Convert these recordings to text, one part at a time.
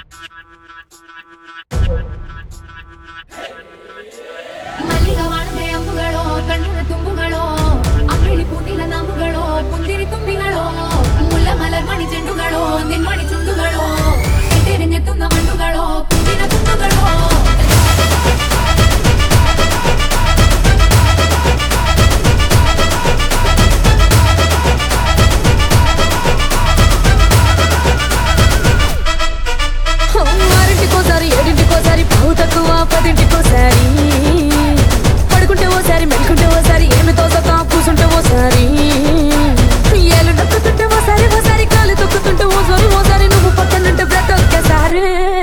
ಮಲ್ಲಿಗ ವಾಣದೆ ಅಂಬುಗಳೋ ಕಣ್ಣನ ತುಂಬುಗಳೋ ಅಂಗಡಿ ಪೂತಿನ ನಾಮುಗಳೋ ಪುಂದಿರಿ ತುಂಬಿಗಳೋ ಮುಲ್ಲ ಮಲರ್ಮಣಿ ಚೆಂಡುಗಳೋ ನಿನ್ಮಣಿ ಚುಂಡುಗಳೋ ಎದ್ದೆರೆഞ്ഞെത്തുന്ന മണ്ണുകളോ പുതിന തുണ്ടുകളോ ఆరింటికోసారి ఏడింటికోసారి పావు తక్కువ పదింటికోసారి పడుకుంటే ఓసారి మెడుకుంటే ఓసారి ఏమి తోసక కూసుంటే ఓసారి ఏళ్ళు నొక్కుతుంటే ఓసారి ఓసారి కాలు తొక్కుతుంటే ఓసారి ఓసారి నువ్వు పక్కనుంటే బ్రత ఒక్కసారి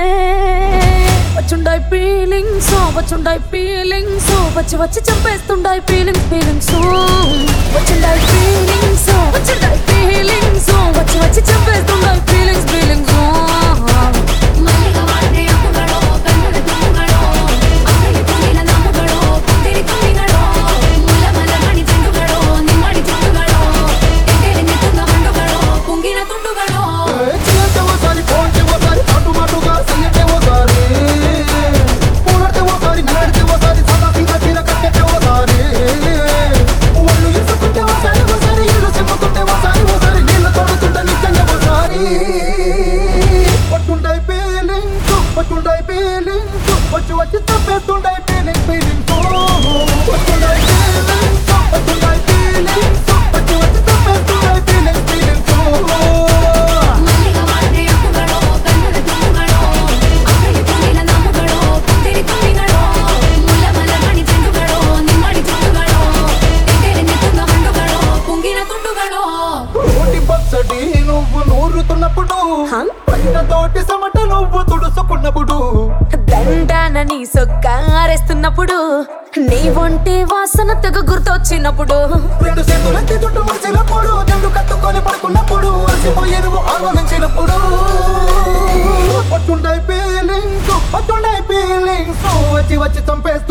వచ్చుండాయి ఫీలింగ్స్ వచ్చుండాయి ఫీలింగ్స్ వచ్చి వచ్చి చంపేస్తుండాయి ఫీలింగ్స్ ఫీలింగ్స్ వచ్చుండాయి ఫీలింగ్స్ వచ్చుండాయి ఫీలింగ్స్ వచ్చి వచ్చి చంపేస్తుండాయి ఫీలింగ్స్ ఫీలింగ్స్ ಮಲ್ಲಿಗ ವಾಣದೆ ಅಂಬುಗಳೋ ಕಣ್ಣನ ತುಂಬುಗಳೋ ಅಂಗಡಿ ಪೂತಿನ ನಾಮುಗಳೋ ಪುಂದಿರಿ ತುಂಬಿಗಳೋ ಮುಲ್ಲ ಮಲರ್ಮಣಿ ಚೆಂಡುಗಳೋ ನಿನ್ಮಣಿ ಚುಂಡುಗಳೋ ಎದ್ದೆರೆഞ്ഞെത്തുന്ന മണ്ണുകളോ പുങ്കിന തുണ്ടുകളോ చిల్లంటే ఓసారి పోంటే ఓసారి అటు మాటుగా సయ్యంటే ఓసారి పూలడితే ఓసారి నడితే ఓసారి సదా సింగ చీర కట్టెట్టే ఓసారి ఒళ్ళు ఇసుకుంటే ఓసారి ఓసారి ఇల్లు చెప్పుకుంటే ఓసారి ఓసారి నీళ్ళు తోడుతుంటే నిజంగా ఓసారి పట్టుంటాయి ఫీలింగ్స్ పట్టుంటాయి ఫీలింగ్స్ వచ్చి వచ్చి తప్పేస్తుంటాయి ఫీలింగ్ ఫీలింగ్స్ పట్టుంటాయి ఫీలింగ్స్ పట్టుంటాయి ఫీలింగ్స్ వచ్చి వచ్చి తప్పేస్తుంటాయి ఫీలింగ్ ఫీలింగ్స్ ಮಲ್ಲಿಗ ವಾಣದೆ ಅಂಬುಗಳೋ ಕಣ್ಣನ ತುಂಬುಗಳೋ ಅಂಗಡಿ ಪೂತಿನ ನಾಮುಗಳೋ ಪುಂದಿರಿ ತುಂಬಿಗಳೋ ಮುಲ್ಲ ಮಲರ್ಮಣಿ ಚೆಂಡುಗಳೋ ನಿನ್ಮಣಿ ಚುಂಡುಗಳೋ ಎದ್ದೆರೆഞ്ഞെത്തുന്ന ಮಣ್ಣುಗಳೋ పుంగిన ತುಂಡುಗಳೋ రోటి పచ్చడి నువ్వు నూరుతున్నప్పుడు పైన తోటి సమట నువ్వు తుడుచుకున్నప్పుడు దండానని సొక్కారేస్తున్నప్పుడు నీ ఒంటి వాసన తెగ గుర్తొచ్చినప్పుడు రెండు చేతులెత్తి చుట్టూ ముడిచినప్పుడు జండు కట్టుకొని పడుకున్నప్పుడు అలసిపోయి నువ్వు ఆలోచించినప్పుడు పట్టుండాయి ఫీలింగ్స్ పట్టుండాయి ఫీలింగ్స్ వచ్చి వచ్చి చంపేసి